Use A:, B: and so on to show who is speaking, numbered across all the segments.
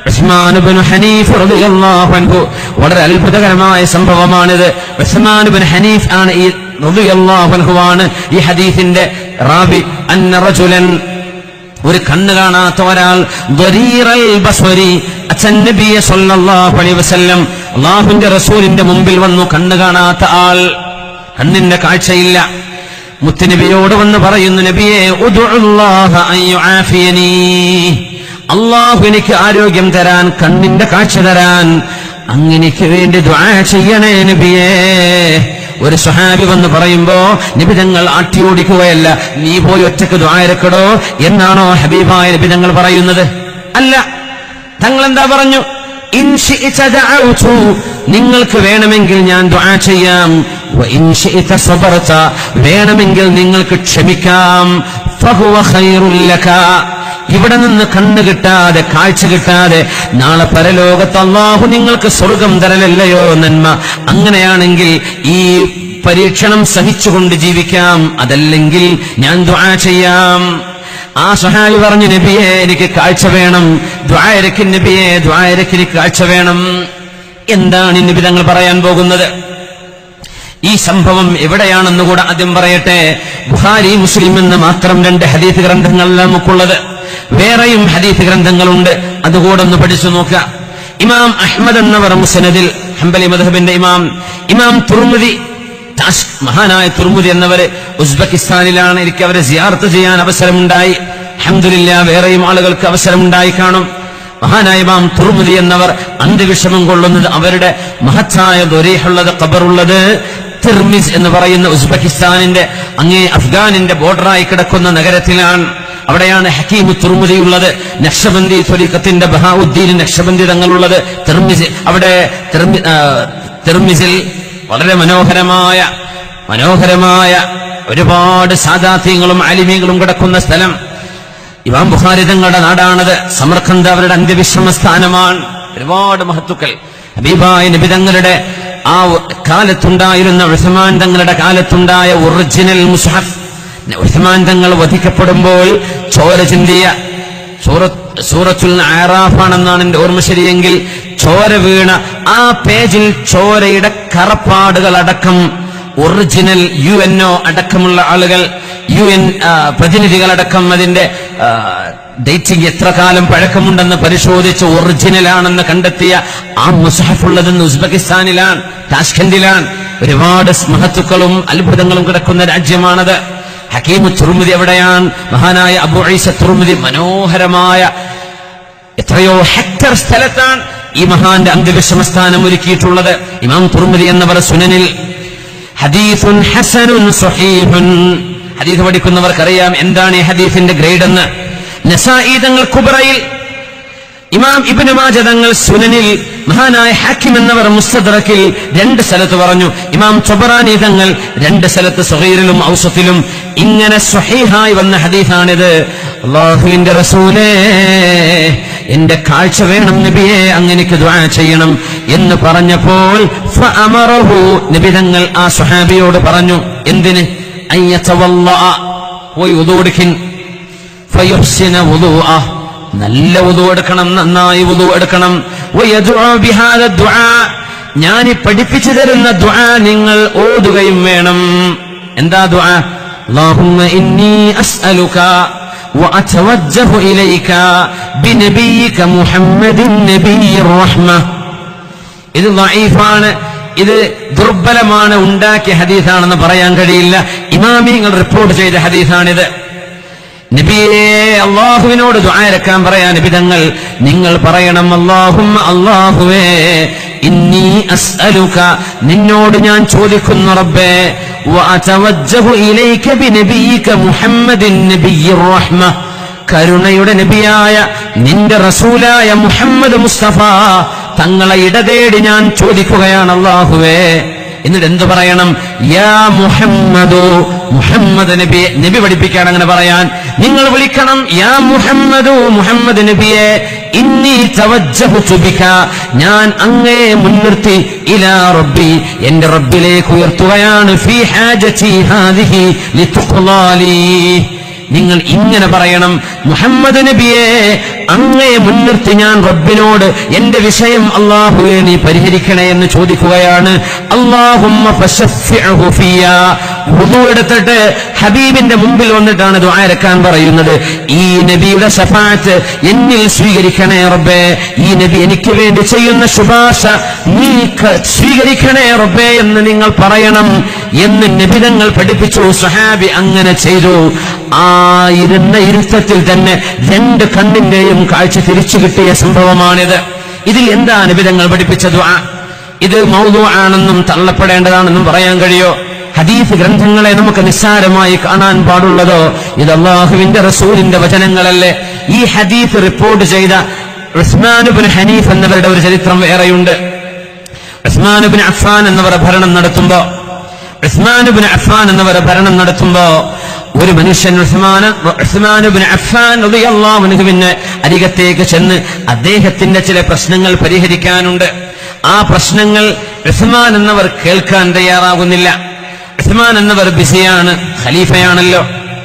A: ഉസ്മാൻ ഇബ്നു ഹനീഫ് റളിയല്ലാഹു അൻഹു വളരെ അത്ഭുതകരമായ സംഭവമാണിത് ഉസ്മാൻ ഇബ്നു ഹനീഫ് ആണ് ഈ റളിയല്ലാഹു അൻഹുവാണ് ഈ ഹദീസിന്റെ റാവി അന്ന റജുലൻ ഒരു കണ്ണ് കാണാത്ത ഒരാൾ ദ്വരീറൽ ബസ്വരി അച്ഛൻ നബിയെ സല്ലല്ലാഹു അലൈഹി വസല്ലം അള്ളാഹുവിന്റെ റസൂലിന്റെ മുമ്പിൽ വന്നു കണ്ണ് കാണാത്ത ആൾ കണ്ണിന്റെ കാഴ്ചയില്ല മുത്തുനബിയോട് വന്ന് പറയുന്നു നബിയെ ഉദ്ഉല്ലാഹ അൻ യുആഫിയനീ അള്ളാഹു എനിക്ക് ആരോഗ്യം തരാൻ കണ്ണിന്റെ കാഴ്ച തരാൻ അങ്ങനെക്ക് വേണ്ടി ദുആ ചെയ്യണേ നബിയേ ഒരു സ്വഹാബി വന്ന് പറയുമ്പോ നിബിതങ്ങൾ ആട്ടിയോടിക്കുകയല്ല നീ പോയി ഒറ്റക്ക് ദ്വാരക്കടോ എന്നാണോ ഹബീബായ നിബിതങ്ങൾ പറയുന്നത് അല്ല തങ്ങൾ എന്താ പറഞ്ഞു ഇൻ ശിഇത ദഅഉതു. നിങ്ങൾക്ക് വേണമെങ്കിൽ ഞാൻ ദുആ ചെയ്യാം വ ഇൻ ശിഇത സബറത. വേണമെങ്കിൽ നിങ്ങൾക്ക് ക്ഷമിക്കാം ഫഹുവ ഖൈറുൽ ലക. ഇവിടെ നിന്ന് കണ്ണ് കിട്ടാതെ കാഴ്ച കിട്ടാതെ നാളെ പരലോകത്ത് അള്ളാഹു നിങ്ങൾക്ക് സ്വർഗം തരലല്ലയോ നന്മ അങ്ങനെയാണെങ്കിൽ ഈ പരീക്ഷണം സഹിച്ചുകൊണ്ട് ജീവിക്കാം അതല്ലെങ്കിൽ ഞാൻ ദുആ ചെയ്യാം ആ സഹായി പറഞ്ഞു നബിയെ എനിക്ക് കാഴ്ച വേണം ദ്വായരക്ക് നബിയെ ദ്വായരക്ക് എനിക്ക് കാഴ്ച വേണം എന്താണ് ഈ നബി തങ്ങൾ പറയാൻ പോകുന്നത് ഈ സംഭവം എവിടെയാണെന്ന് കൂടെ ആദ്യം പറയട്ടെ ബുഹാരി മുസ്ലിം എന്ന് മാത്രം രണ്ട് ഹദീസ് ഗ്രന്ഥങ്ങൾ നമുക്കുള്ളത് വേറെയും ഹദീസ് ഗ്രന്ഥങ്ങളുണ്ട് അതുകൂടെ ഒന്ന് പഠിച്ചു നോക്കുക ഇമാം അഹ്മദ് എന്നവർ മുസനദിൽ ഹംബലി മധബിന്റെ ഇമാം ഇമാം തുർമുദി താഷ് മഹാനായ തുർമുദി എന്നവര് ഉസ്ബെക്കിസ്ഥാനിലാണ് എനിക്ക് അവരെ സിയാർത്ത് ചെയ്യാൻ അവസരമുണ്ടായി അഹമ്മദില്ല വേറെയും ആളുകൾക്ക് അവസരമുണ്ടായി കാണും മഹാനായ ഇമാം തുർമുദി എന്നവർ അന്ത്യവിഷമം കൊള്ളുന്നത് അവരുടെ മഹത്തായ ദൊരീഹുള്ളത് ഖബറുള്ളത് തിർമിസ് എന്ന് പറയുന്ന ഉസ്ബെക്കിസ്ഥാനിന്റെ അങ്ങേ അഫ്ഗാനിന്റെ ബോർഡറായി കിടക്കുന്ന നഗരത്തിലാണ് അവിടെയാണ് ഹക്കീം തുർമുദി ഉള്ളത് നക്ഷബന്ദി ത്വരീഖത്തിന്റെ ബഹാഉദ്ദീൻ നക്ഷബന്ദി തങ്ങളുള്ളത് തിർമിസ് അവിടെ തിർമി- ആ, തിർമിസിൽ വളരെ മനോഹരമായ മനോഹരമായ ഒരുപാട് സാദാത്യങ്ങളും അലിമീങ്ങളും കിടക്കുന്ന സ്ഥലം ഇമാം ബുഖാരി തങ്ങളുടെ നാടാണത് സമർഖന്ത് അവരുടെ അന്ത്യവിശ്രമ സ്ഥാനമാണ് ഒരുപാട് മഹത്തുക്കൾ ഹബീബായ നബി തങ്ങളുടെ ആ കാലത്തുണ്ടായിരുന്ന ഉസ്മാൻ തങ്ങളുടെ കാലത്തുണ്ടായ ഒറിജിനൽ മുസ്ഹഫ് ഉസ്മാൻ തങ്ങൾ വധിക്കപ്പെടുമ്പോൾ ചോര ചിന്തിയ സൂറത്ത് സൂറത്തുൽ ആറാഫാണെന്നാണ് എന്റെ ഓർമ്മ ശരിയെങ്കിൽ ചോര വീണ ആ പേജിൽ ചോരയുടെ കറപ്പാടുകൾ അടക്കം ഒറിജിനൽ യു എൻ ഒ അടക്കമുള്ള ആളുകൾ യു എൻ പ്രതിനിധികളടക്കം അതിന്റെ ഡേറ്റിംഗ് എത്ര കാലം പഴക്കമുണ്ടെന്ന് പരിശോധിച്ച് ഒറിജിനൽ ആണെന്ന് കണ്ടെത്തിയ ആ മുസഹഫ് ഉള്ളതെന്ന് ഉസ്ബെക്കിസ്ഥാനിലാണ് താഷ്ഖൻഡിലാണ് ഒരുപാട് മഹത്തുക്കളും അത്ഭുതങ്ങളും കിടക്കുന്ന രാജ്യമാണത് ഹക്കീം തുർമുദി എവിടെയാണ് മഹാനായ അബു ഐസ തുർമുദി മനോഹരമായ എത്രയോ ഹെക്ടർ സ്ഥലത്താണ് ഈ മഹാന്റെ അന്ത്യവിശ്രമസ്ഥാനം ഒരുക്കിയിട്ടുള്ളത് ഇമാം തുർമുദി എന്നവർ സുനനിൽ ഹദീസുൻ ഹസനുൻ സ്വഹീഹുൻ ഹദീസ് പഠിക്കുന്നവർക്കറിയാം എന്താണ് ഈ ഹദീസിന്റെ ഗ്രേഡ് എന്ന് നസായി തങ്ങൾ കുബറയിൽ ഇമാം ഇബ്നു മാജ തങ്ങൾ സുനനിൽ മഹാനായ ഹാക്കിം എന്നവർ മുസ്തദ്റക്കിൽ രണ്ട് സ്ഥലത്ത് പറഞ്ഞു ഇമാം ചൊബറാനി തങ്ങൾ രണ്ട് സ്ഥലത്ത് സുഹൈറിലും ഔസഫിലും ഇങ്ങനെ സ്വഹീഹായി വന്ന ഹദീസാണിത് അള്ളാഹുവിന്റെ റസൂലേ എന്റെ കാഴ്ച വേണം നബിയെ അങ്ങനെക്ക് ദ്വാ ചെയ്യണം എന്ന് പറഞ്ഞപ്പോൾ ഫഅമറഹു നബി തങ്ങൾ ആ സ്വഹാബിയോട് പറഞ്ഞു എന്തിന് അയ്യത്തവല്ല പോയി ഉദോടുക്കിൻ ഫയുഹ്സിന വുദൂഅ നല്ല വുദു എടുക്കണം നന്നായി വുദു എടുക്കണം വയദ്ഉ ബിഹാദ ദുആ ഞാൻ ഈ പഠിപ്പിച്ചു തരുന്ന ദുആ നിങ്ങൾ ഓതുകയും വേണം എന്താ ദുആ اللهم إني أسألك وأتوجه إليك بنبيك محمد النبي الرحمة ഇത് ലൈഫാണ് ഇത് ദുർബലമാണ് ഉണ്ടാക്കിയ ഹദീസാണെന്ന് പറയാൻ കഴിയില്ല ഇമാമിങ്ങൾ റിപ്പോർട്ട് ചെയ്ത ഹദീസാണിത് നബിയെ അള്ളാഹുവിനോട് ദ്വാരക്കാൻ പറയാൻ നബിതങ്ങൾ നിങ്ങൾ പറയണം അള്ളാഹും അള്ളാഹുവേ ഇന്നി അസ്അലുക നിന്നോട് ഞാൻ ചോദിക്കുന്നു റബ്ബേ വഅതവജ്ജഹു ഇലൈക ബിനബിയിക മുഹമ്മദിൻ നബിയ്യിർ റഹ്മ കരുണയുടെ നബിയായ നിന്റെ റസൂലായ മുഹമ്മദ് മുസ്തഫ തങ്ങളെ ഇടതേടി ഞാൻ ചോദിക്കുകയാണ് അള്ളാഹുവേ എന്നിട്ട് എന്തു പറയണം യാ മുഹമ്മദു മുഹമ്മദ് നബി നബി പഠിപ്പിക്കാൻ അങ്ങനെ പറയാൻ നിങ്ങൾ വിളിക്കണം യാ മുഹമ്മദു മുഹമ്മദ് നബിയെ ഇന്നി തവജ്ജഹു ബിക ഞാൻ അങ്ങയെ മുൻനിർത്തി ഇലാ റബ്ബി എന്റെ റബ്ബിലേക്ക് ഉയർത്തുകയാണ് ഫീ ഹാജതി ഹാദിഹി ലിതുഖ്ലാലി നിങ്ങൾ ഇങ്ങനെ പറയണം മുഹമ്മദ് നബിയെ അങ്ങയെ മുൻനിർത്തി ഞാൻ റബ്ബിനോട് എന്റെ വിഷയം അള്ളാഹുവെ നീ പരിഹരിക്കണേ എന്ന് ചോദിക്കുകയാണ് അള്ളാഹുമ്മ ഫശഫിഅഹു ഫിയ. വുദു എടുത്തിട്ട് ഹബീബിന്റെ മുമ്പിൽ വന്നിട്ടാണ് ദ്വാരക്കാൻ പറയുന്നത് ഈ നബിയുടെ ഷഫാത്ത് എന്നിൽ സ്വീകരിക്കണേ റബ്ബേ ഈ നബി എനിക്ക് വേണ്ടി ചെയ്യുന്ന ശുപാർശ നീ ക- സ്വീകരിക്കണേ റബ്ബേ എന്ന് നിങ്ങൾ പറയണം എന്ന് നബിതങ്ങൾ പഠിപ്പിച്ചു സഹാബി അങ്ങനെ ചെയ്തു ആ ഇരുന്ന ഇരുത്തത്തിൽ തന്നെ രണ്ട് കണ്ണിന്റെയും കാഴ്ച തിരിച്ചു കിട്ടിയ സംഭവമാണിത് ഇതിൽ എന്താ നബിതങ്ങൾ പഠിപ്പിച്ച ദുആ ഇത് മൗതു ആണെന്നും തള്ളപ്പെടേണ്ടതാണെന്നും പറയാൻ കഴിയോ ഹദീഫ് ഗ്രന്ഥങ്ങളെ നമുക്ക് നിസ്സാരമായി കാണാൻ പാടുള്ളതോ ഇത് അള്ളാഹുവിന്റെ റസൂലിന്റെ വചനങ്ങളല്ലേ ഈ ഹദീഫ് റിപ്പോർട്ട് ചെയ്ത ഉസ്മാനുബിൻ ഹനീഫ് എന്നവരുടെ ഒരു ചരിത്രം വേറെയുണ്ട് ഉസ്മാനുബിൻ അഫ്ഫാൻ എന്നവർ ഭരണം നടത്തുമ്പോ ഉസ്മാനുബിൻ അഫ്ഫാൻ എന്നവർ ഭരണം നടത്തുമ്പോ ഒരു മനുഷ്യൻ ഉസ്മാൻ ഉസ്മാനുബിൻ അഫ്ഫാൻ അള്ളാഹുവിന് അരികത്തേക്ക് ചെന്ന് അദ്ദേഹത്തിന്റെ ചില പ്രശ്നങ്ങൾ പരിഹരിക്കാനുണ്ട് ആ പ്രശ്നങ്ങൾ ഉസ്മാൻ എന്നവർ കേൾക്കാൻ തയ്യാറാകുന്നില്ല ഉസ്മാൻ എന്നവർ ബിസിയാണ് ഖലീഫയാണല്ലോ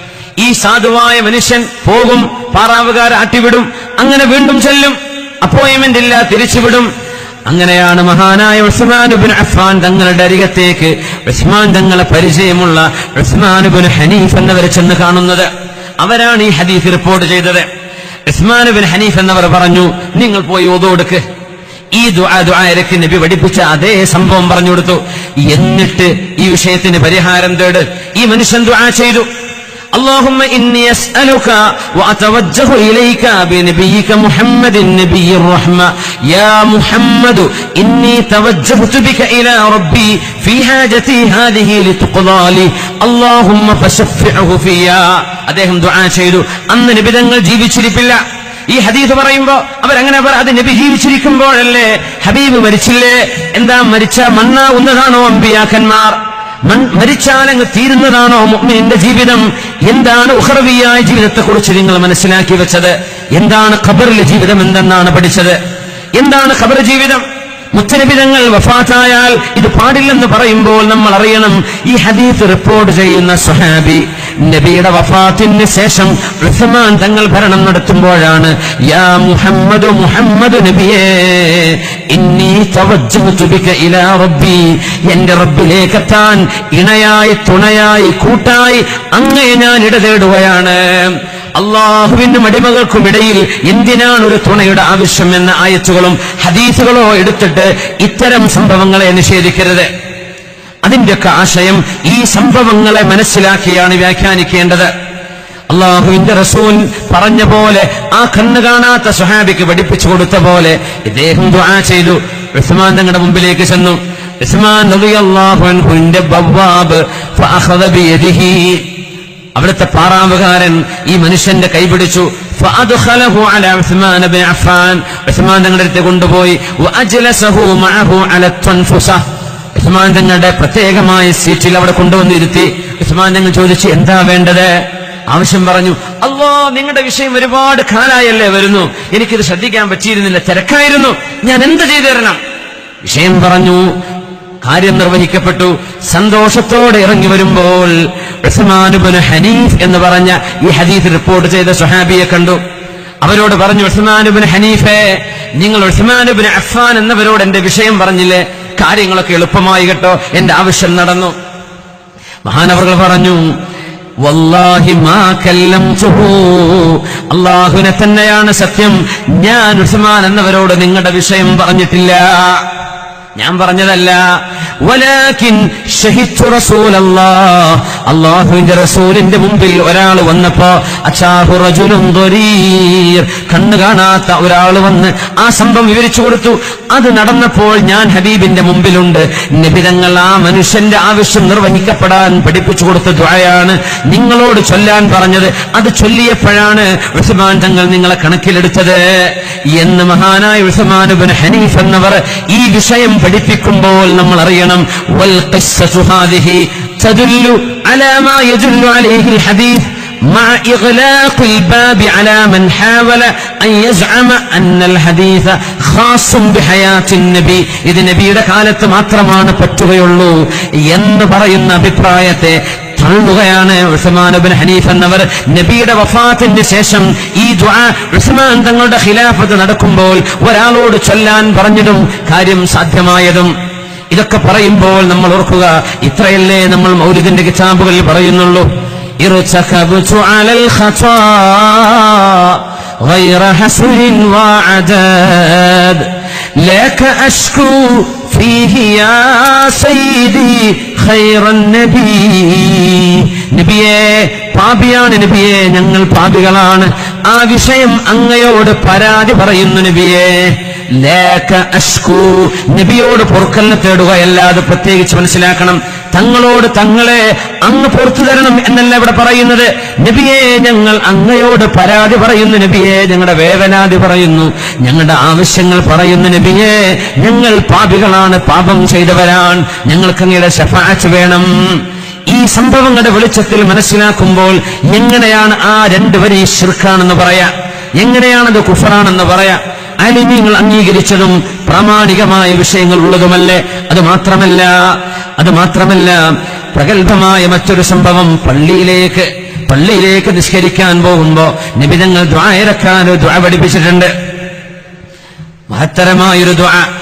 A: ഈ സാധുവായ മനുഷ്യൻ പോകും പാറാവുകാർ ആട്ടിവിടും അങ്ങനെ വീണ്ടും ചെല്ലും അപ്പോയിന്റ്മെന്റ് ഇല്ല തിരിച്ചുവിടും അങ്ങനെയാണ് മഹാനായ ഉസ്മാനുബിൻ അഫ്ഫാൻ തങ്ങളുടെ അരികത്തേക്ക് ഉസ്മാൻ തങ്ങളെ പരിചയമുള്ള ഉസ്മാനുബിൻ ഹനീഫ് എന്നവരെ ചെന്ന് കാണുന്നത് അവരാണ് ഈ ഹദീസ് റിപ്പോർട്ട് ചെയ്തത് ഉസ്മാനുബിൻ ഹനീഫ് എന്നവർ പറഞ്ഞു നിങ്ങൾ പോയി ഓതോടുക്ക് ഈ ദുആ ദുആരക്ക് നബി പഠിപ്പിച്ച അതേ സംഭവം പറഞ്ഞു കൊടുത്തു എന്നിട്ട് ഈ വിഷയത്തിന് പരിഹാരം തേട് ഈ മനുഷ്യൻ ദുആ ചെയ്തു اللهم إني أسألك وأتوجه إليك بنبيك محمد النبي الرحمة يا محمد إني توجهت بك إلى ربي في حاجتي هذه لتقضى لي اللهم فشفعه فيا അദ്ദേഹം ദുആ ചെയ്തു അന്ന് നിബിധങ്ങൾ ജീവിച്ചിരിപ്പില്ല ഈ ഹദീസ് പറയുമ്പോ അവരങ്ങനെ പറ അത് നബി ജീവിച്ചിരിക്കുമ്പോഴല്ലേ ഹബീബ് മരിച്ചില്ലേ എന്താ മരിച്ച മണ്ണാവുന്നതാണോ അമ്പിയാക്കന്മാർ മൺ- മരിച്ചാലങ്ങ് തീരുന്നതാണോ മുഅ്മിനിന്റെ ജീവിതം എന്താണ് ഉഹറവിയായ ജീവിതത്തെ കുറിച്ച് നിങ്ങൾ മനസ്സിലാക്കി വെച്ചത് എന്താണ് ഖബറിലെ ജീവിതം എന്തെന്നാണ് പഠിച്ചത് എന്താണ് ഖബർ ജീവിതം മുത്തനബിതങ്ങൾ വഫാത്തായാൽ ഇത് പാടില്ലെന്ന് പറയുമ്പോൾ നമ്മൾ അറിയണം ഈ ഹദീസ് റിപ്പോർട്ട് ചെയ്യുന്ന സുഹാബി നബിയുടെ വഫാത്തിന് ശേഷം ഉസ്മാൻ തങ്ങൾ ഭരണം നടത്തുമ്പോഴാണ് യാ മുഹമ്മദ് മുഹമ്മദ് നബിയേ ഇന്നി തവജ്ജഹ്തു ബിക ഇലാ റബ്ബി എന്റെ റബ്ബിലേക്ക് എത്താൻ ഇണയായി തുണയായി കൂട്ടായി അങ്ങേ ഞാൻ ഇടതേടുകയാണ് അള്ളാഹുവിനും അടിമകൾക്കും ഇടയിൽ എന്തിനാണ് ഒരു തുണയുടെ ആവശ്യം എന്ന ആയത്തുകളും ഹദീസുകളോ എടുത്തിട്ട് ഇത്തരം സംഭവങ്ങളെ നിഷേധിക്കരുത് അതിന്റെയൊക്കെ ആശയം ഈ സംഭവങ്ങളെ മനസ്സിലാക്കിയാണ് വ്യാഖ്യാനിക്കേണ്ടത് അള്ളാഹുവിന്റെ റസൂൽ പറഞ്ഞ പോലെ ആ കണ്ണ് കാണാത്ത സുഹാബിക്ക് പഠിപ്പിച്ചു കൊടുത്ത പോലെ ഇദ്ദേഹം ദുആ ചെയ്തു ഉസ്മാൻ തങ്ങളുടെ മുമ്പിലേക്ക് ചെന്നു ഉസ്മാൻ റളിയല്ലാഹു അൻഹുവിന്റെ ബവ്വാബ് ഫഅഖദ ബിയദിഹി അവിടുത്തെ പാറാവുകാരൻ ഈ മനുഷ്യന്റെ കൈപിടിച്ചു ഫഅദ്ഖലഹു അലാ ഉസ്മാൻ ബിൻ അഫ്ഫാൻ ഉസ്മാൻ തങ്ങളുടെ അടുത്ത് കൊണ്ടുപോയി വഅജ്ലസഹു മഅഹു അല തൻഫുസ ഉസ്മാൻ തങ്ങളുടെ പ്രത്യേകമായ സീറ്റിൽ അവിടെ കൊണ്ടുവന്നിരുത്തി ഉസ്മാൻ തങ്ങൾ ചോദിച്ചു എന്താ വേണ്ടത് ആവശ്യം പറഞ്ഞു അല്ലോ നിങ്ങളുടെ വിഷയം ഒരുപാട് കാലായല്ലേ വരുന്നു എനിക്കിത് ശ്രദ്ധിക്കാൻ പറ്റിയിരുന്നില്ല തിരക്കായിരുന്നു ഞാൻ എന്ത് ചെയ്തു തരണം വിഷയം പറഞ്ഞു കാര്യം നിർവഹിക്കപ്പെട്ടു സന്തോഷത്തോടെ ഇറങ്ങി വരുമ്പോൾ ഉസ്മാനുബിന് ഹനീഫ് എന്ന് പറഞ്ഞ ഈ ഹദീസ് റിപ്പോർട്ട് ചെയ്ത സുഹാബിയെ കണ്ടു അവരോട് പറഞ്ഞു ഉസ്മാനുബിന് ഹനീഫെ നിങ്ങൾ ഉസ്മാനുബിന് അഫ്ഫാൻ എന്നവരോട് എന്റെ വിഷയം പറഞ്ഞില്ലേ കാര്യങ്ങളൊക്കെ എളുപ്പമായി കേട്ടോ എന്റെ ആവശ്യം നടന്നു മഹാനവറുകൾ പറഞ്ഞു വല്ലാഹി മാ കല്ലംതുഹു അള്ളാഹുവിനെ തന്നെയാണ് സത്യം ഞാൻ ഉസ്മാൻ എന്നവരോട് നിങ്ങളുടെ വിഷയം പറഞ്ഞിട്ടില്ല ഞാൻ പറഞ്ഞതല്ല വലാകിൻ ഷഹിദു റസൂലല്ലാഹ് അല്ലാഹുവിന്റെ റസൂലിന്റെ മുമ്പിൽ ഒരാൾ വന്നപ്പോ അച്ചാഹു റജുലുൻ ദരീർ കണ്ണു കാണാത്ത ഒരാൾ വന്ന് ആ സംഭവം വിവരിച്ചു കൊടുത്തു അത് നടന്നപ്പോൾ ഞാൻ ഹബീബിന്റെ മുമ്പിലുണ്ട് നബിതങ്ങൾ ആ മനുഷ്യന്റെ ആവശ്യം നിർവഹിക്കപ്പെടാൻ പഠിപ്പിച്ചു കൊടുത്ത ദ്വായാണ് നിങ്ങളോട് ചൊല്ലാൻ പറഞ്ഞത് അത് ചൊല്ലിയപ്പോഴാണ് ഉസ്മാൻ തങ്ങൾ നിങ്ങളെ കണക്കിലെടുത്തത് എന്ന് മഹാനായ ഉസ്മാനുബിൻ ഹനീഫ് എന്നവർ ഈ വിഷയം പഠിപ്പിക്കുമ്പോൾ നമ്മൾ അറിയണം വൽ ഖിസ്സതു ഹാദിഹി തദുല്ലു അലാ മാ യദുല്ലു അലൈഹി അൽ ഹദീസ് مع إغلاق الباب على من حاول أن يزعم أن الحديث خاص بحياة النبي ഇത് നബിയുടെ കാലത്ത് മാത്രമാണ് പറ്റുകയുള്ളൂ എന്ന് പറയുന്ന അഭിപ്രായത്തെ തള്ളുകയാണ് ഉസ്മാൻ ബിൻ ഹനീഫ് എന്നവർ നബിയുടെ വഫാത്തിന് ശേഷം ഈ ദുആ ഉസ്മാൻ തങ്ങളുടെ ഖിലാഫത്ത് നടക്കുമ്പോൾ ഒരാളോട് ചൊല്ലാൻ പറഞ്ഞതും കാര്യം സാധ്യമായതും ഇതൊക്കെ പറയുമ്പോൾ നമ്മൾ ഓർക്കുക ഇത്രയല്ലേ നമ്മൾ മൗലിദിന്റെ കിതാബുകളിൽ പറയുന്നുള്ളൂ ارتكبت على الخطا غير حسر وعداد لك أشكو فيه يا سيدي خير النبي നബിയെ പാപിയാണ് നബിയെ ഞങ്ങൾ പാപികളാണ് ആ വിഷയം അങ്ങയോട് പരാതി പറയുന്നു നബിയെ ലേഖ അഷ്കു നബിയോട് പൊറുക്കലിനെ തേടുകയല്ലാതെ പ്രത്യേകിച്ച് മനസ്സിലാക്കണം തങ്ങളോട് തങ്ങളെ അങ്ങ് പുറത്തു തരണം എന്നല്ല ഇവിടെ പറയുന്നത് നബിയെ ഞങ്ങൾ അങ്ങയോട് പരാതി പറയുന്നു നബിയെ ഞങ്ങളുടെ വേവനാതി പറയുന്നു ഞങ്ങളുടെ ആവശ്യങ്ങൾ പറയുന്നു നബിയെ ഞങ്ങൾ പാപികളാണ് പാപം ചെയ്തവരാണ് ഞങ്ങൾക്ക് അങ്ങയുടെ ഷഫാച്ച് വേണം ഈ സംഭവങ്ങളുടെ വെളിച്ചത്തിൽ മനസ്സിലാക്കുമ്പോൾ എങ്ങനെയാണ് ആ രണ്ടുപേരും ഷിർഖാണെന്ന് പറയാ എങ്ങനെയാണത് കുഫറാണെന്ന് പറയാ അലിമ്യങ്ങൾ അംഗീകരിച്ചതും പ്രാമാണികമായ വിഷയങ്ങൾ ഉള്ളതുമല്ലേ അത് മാത്രമല്ല അത് മാത്രമല്ല പ്രഗത്ഭമായ മറ്റൊരു സംഭവം പള്ളിയിലേക്ക് പള്ളിയിലേക്ക് നിഷ്കരിക്കാൻ പോകുമ്പോ നിബിതങ്ങൾ ദ്വായരക്കാൻ ദ്വാ പഠിപ്പിച്ചിട്ടുണ്ട് മഹത്തരമായൊരു ദ്വാ